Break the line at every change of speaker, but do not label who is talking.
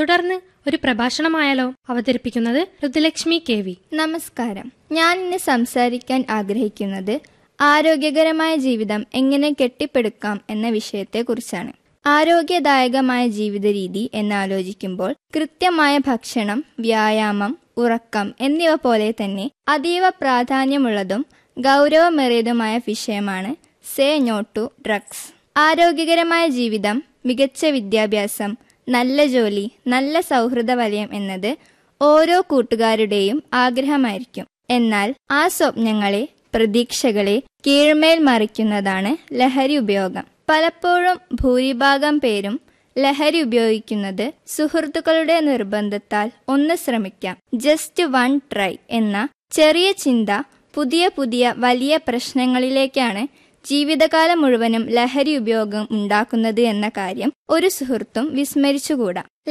തുടർന്ന് ഒരു പ്രഭാഷണമായാലോ അവതരിപ്പിക്കുന്നത് ഋതുലക്ഷ്മി കെ വി
നമസ്കാരം ഞാൻ ഇന്ന് സംസാരിക്കാൻ ആഗ്രഹിക്കുന്നത് ആരോഗ്യകരമായ ജീവിതം എങ്ങനെ കെട്ടിപ്പടുക്കാം എന്ന വിഷയത്തെക്കുറിച്ചാണ് ആരോഗ്യദായകമായ ജീവിത രീതി എന്നാലോചിക്കുമ്പോൾ കൃത്യമായ ഭക്ഷണം വ്യായാമം ഉറക്കം എന്നിവ പോലെ തന്നെ അതീവ പ്രാധാന്യമുള്ളതും ഗൗരവമേറിയതുമായ വിഷയമാണ് സേ നോ ടു ഡ്രഗ്സ് ആരോഗ്യകരമായ ജീവിതം മികച്ച വിദ്യാഭ്യാസം നല്ല ജോലി നല്ല സൗഹൃദ വലയം എന്നത് ഓരോ കൂട്ടുകാരുടെയും ആഗ്രഹമായിരിക്കും എന്നാൽ ആ സ്വപ്നങ്ങളെ പ്രതീക്ഷകളെ കീഴ്മേൽ മറിക്കുന്നതാണ് ലഹരി ഉപയോഗം പലപ്പോഴും ഭൂരിഭാഗം പേരും ലഹരി ഉപയോഗിക്കുന്നത് സുഹൃത്തുക്കളുടെ നിർബന്ധത്താൽ ഒന്ന് ശ്രമിക്കാം ജസ്റ്റ് വൺ ട്രൈ എന്ന ചെറിയ ചിന്ത പുതിയ പുതിയ വലിയ പ്രശ്നങ്ങളിലേക്കാണ് ജീവിതകാലം മുഴുവനും ലഹരി ഉപയോഗം ഉണ്ടാക്കുന്നത് എന്ന കാര്യം ഒരു സുഹൃത്തും വിസ്മരിച്ചുകൂടാ